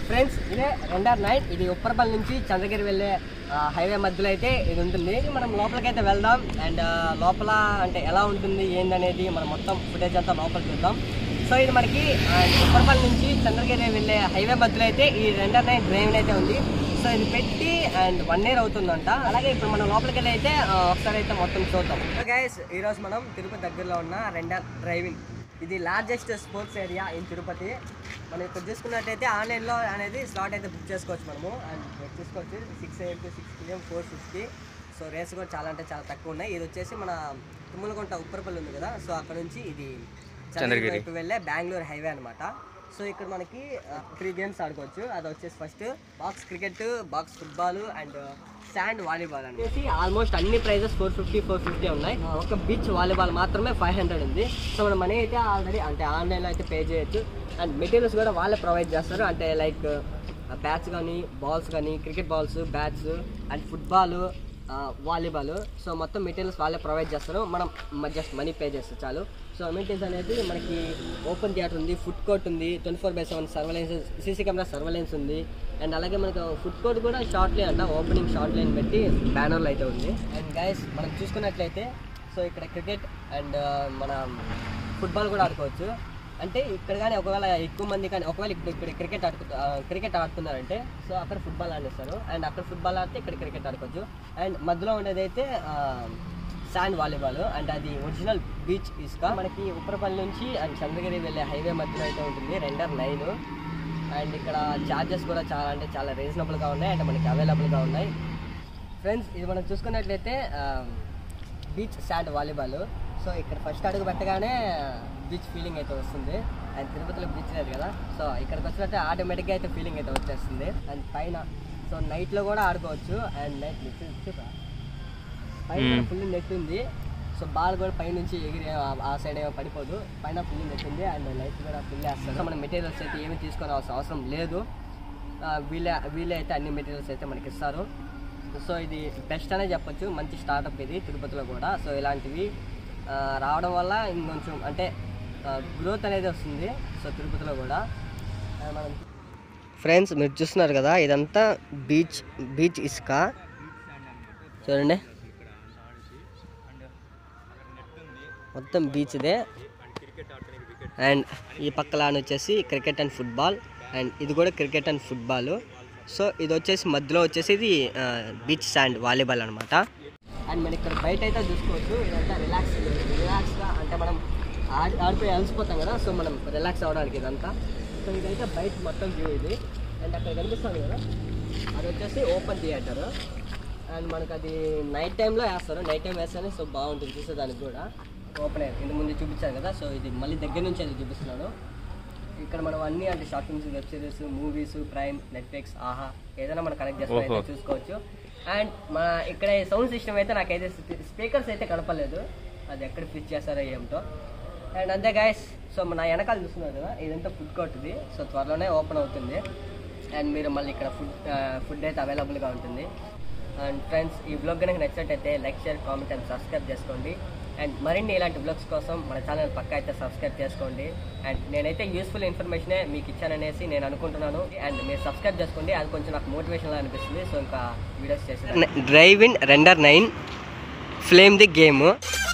friends ఇదే render night ఇది ఉప్పరపల్లి నుంచి చంద్రగిరి వెళ్ళే ఆ, హైవే మధ్యలో అయితే ఇది ఉంటుంది మనం లోపలికి అయితే వెళ్దాం అండ్ ఆ, లోపల అంటే ఎలా ఉంటుంది ఏందనేది మనం మొత్తం ఫుటేజ్ అంతా లోపల చూద్దాం సో ఇది మనకి ఆ, ఉప్పరపల్లి నుంచి చంద్రగిరి వెళ్ళే హైవే మధ్యలో అయితే ఈ రెండర్ నైట్ డ్రైవ్ అయితే ఉంది సో ఇది పెట్టి అండ్ వన్ ఇయర్ అవుతుందంట అలాగే ఇప్పుడు మనం లోపలికి వెళ్ళి అయితే ఆ, ఒకసారి అయితే మొత్తం చూద్దాం గైస్ ఈరోజు మనం తిరుపతి దగ్గరలో ఉన్న రెండర్ డ్రైవింగ్ ఇది largest sports area in Tirupati మనం ఇక్కడ చూసుకున్నట్టయితే ఆన్లైన్లో అనేది స్లాట్ అయితే బుక్ చేసుకోవచ్చు మనము అండ్ చూసుకోవచ్చు six eight to six PM four fifty so rates కూడా చాలా అంటే చాలా తక్కువ ఉన్నాయి ఇది వచ్చేసి మన తుమ్మలగుంట ఉప్పరపల్లి ఉంది కదా సో అక్కడ నుంచి ఇది చంద్రగిరి వైపు వెళ్ళే బెంగళూరు హైవే అనమాట సో ఇక్కడ మనకి త్రీ గేమ్స్ ఆడుకోవచ్చు అది వచ్చేసి first box cricket box football and sand volleyball అని వచ్చేసి ఆల్మోస్ట్ అన్ని prices four fifty four fifty ఉన్నాయి ఆ, ఒక బీచ్ వాలీబాల్ మాత్రమే ఫైవ్ హండ్రెడ్ ఉంది సో మన మనీ అయితే ఆల్రెడీ అంటే ఆన్లైన్లో అయితే పే చేయొచ్చు అండ్ మెటీరియల్స్ కూడా వాళ్ళే ప్రొవైడ్ చేస్తారు అంటే లైక్ బ్యాట్స్ కానీ బాల్స్ కానీ cricket balls bats and football volleyball so మొత్తం మెటీరియల్స్ వాళ్ళే ప్రొవైడ్ చేస్తారు మనం జస్ట్ మనీ పే చేస్తే చాలు సో అమ్యూనిటీస్ అనేది మనకి ఓపెన్ థియేటర్ ఉంది ఫుడ్ కోర్ట్ ఉంది twenty four by seven surveillance CC camera surveillance ఉంది అండ్ అలాగే మనకు ఫుడ్ కోర్ట్ కూడా షార్ట్లీ అంట ఓపెనింగ్ షార్ట్ లైన్ పెట్టి బ్యానర్లు అయితే ఉంది అండ్ గైస్ మనం చూసుకున్నట్లయితే సో ఇక్కడ క్రికెట్ అండ్ మన ఫుట్బాల్ కూడా ఆడుకోవచ్చు అంటే ఇక్కడ కానీ ఒకవేళ ఎక్కువ మంది కానీ ఒకవేళ ఇప్పుడు ఇక్కడ క్రికెట్ ఆడుకు క్రికెట్ ఆడుతున్నారంటే సో అక్కడ ఫుట్బాల్ ఆడేస్తారు అండ్ అక్కడ ఫుట్బాల్ ఆడితే ఇక్కడ క్రికెట్ ఆడుకోవచ్చు అండ్ మధ్యలో ఉండేది అయితే శాండ్ వాలీబాల్ అండ్ అది ఒరిజినల్ బీచ్ ఇసుక మనకి ఉప్పరపల్లి నుంచి అండ్ చంద్రగిరి వెళ్ళే హైవే మధ్యలో అయితే ఉంటుంది రెండర్ నైన్ అండ్ ఇక్కడ ఛార్జెస్ కూడా చాలా అంటే చాలా రీజనబుల్గా ఉన్నాయి అండ్ మనకి అవైలబుల్గా ఉన్నాయి ఫ్రెండ్స్ ఇది మనం చూసుకున్నట్లయితే బీచ్ శాండ్ వాలీబాల్ సో ఇక్కడ ఫస్ట్ అడుగు పెట్టగానే బీచ్ ఫీలింగ్ అయితే వస్తుంది అండ్ తిరుపతిలో బీచ్ లేదు కదా సో ఇక్కడికి వచ్చినట్టే ఆటోమేటిక్గా అయితే ఫీలింగ్ అయితే వచ్చేస్తుంది అండ్ పైన సో నైట్లో కూడా ఆడుకోవచ్చు అండ్ నైట్ చూసా పైన ఫుల్ నెట్ ఉంది సో బాల్ కూడా పైనుంచి ఎగిరి ఆ- ఆ సైడ్ ఏమో పడిపోదు పైన ఫుల్ నెట్ ఉంది అండ్ లైట్ కూడా ఫుల్ వేస్తారు సో మన మెటీరియల్స్ అయితే ఏమీ తీసుకోవాల్సిన అవసరం లేదు ఆ, వీళ్ళే వీళ్ళే అయితే అన్ని మెటీరియల్స్ అయితే మనకి ఇస్తారు సో ఇది బెస్ట్ అనే చెప్పొచ్చు మంచి స్టార్టప్ ఇది తిరుపతిలో కూడా సో ఇలాంటివి ఆ, రావడం వల్ల ఇంకొంచెం అంటే గ్రోత్ అనేది వస్తుంది సో తిరుపతిలో కూడా ఆ, మనం ఫ్రెండ్స్ మీరు చూస్తున్నారు కదా ఇదంతా బీచ్ బీచ్ ఇసుక చూడండి మొత్తం బీచ్ ఇదే అండ్ ఈ పక్క లాన్ వచ్చేసి క్రికెట్ అండ్ ఫుట్బాల్ అండ్ ఇది కూడా క్రికెట్ అండ్ ఫుట్బాల్ సో ఇది వచ్చేసి మధ్యలో వచ్చేసి ఇది బీచ్ శాండ్ వాలీబాల్ అనమాట అండ్ మనం ఇక్కడ బయట అయితే చూసుకోవచ్చు ఇదంతా రిలాక్స్ రిలాక్స్గా అంటే మనం ఆడి ఆడిపోయి అలసిపోతాం కదా సో మనం రిలాక్స్ అవ్వడానికి ఇదంతా సో ఇదైతే బయట మొత్తం వ్యూ ఇది అండ్ అక్కడ కనిపిస్తుంది కదా అది వచ్చేసి ఓపెన్ థియేటర్ అండ్ మనకు అది నైట్ టైంలో వేస్తారు నైట్ టైం వేస్తేనే సో బాగుంటుంది చూసేదానికి కూడా ఓపెన్ అయ్యారు ఇంత ముందు చూపించాను కదా సో ఇది మళ్ళీ దగ్గర నుంచి అది చూపిస్తున్నాను ఇక్కడ మనం అన్ని అంటే short films web series movies Prime Netflix Aha ఏదైనా మనం కనెక్ట్ చేసుకుని అయితే చూసుకోవచ్చు అండ్ మన ఇక్కడ సౌండ్ సిస్టమ్ అయితే నాకైతే స్పీకర్స్ అయితే కనపలేదు అది ఎక్కడ ఫిట్ చేస్తారో ఏమిటో అండ్ అంతే గాయస్ సో మన వెనకాల చూస్తున్నారు కదా ఇదంతా ఫుడ్ కోర్ట్ ఇది సో త్వరలోనే ఓపెన్ అవుతుంది అండ్ మీరు మళ్ళీ ఇక్కడ ఫుడ్ ఫుడ్ అయితే అవైలబుల్గా ఉంటుంది అండ్ ఫ్రెండ్స్ ఈ బ్లాగ్ కనుక నచ్చినట్టయితే like share comment and subscribe చేసుకోండి అండ్ మరిన్ని ఇలాంటి బ్లాగ్స్ కోసం మన ఛానల్ పక్క అయితే సబ్స్క్రైబ్ చేసుకోండి అండ్ నేనైతే యూస్ఫుల్ ఇన్ఫర్మేషనే మీకు ఇచ్చాననేసి నేను అనుకుంటున్నాను అండ్ మీరు సబ్స్క్రైబ్ చేసుకోండి అది కొంచెం నాకు మోటివేషన్లా అనిపిస్తుంది సో ఇంకా వీడియోస్ చేసి drive in render nine flame the game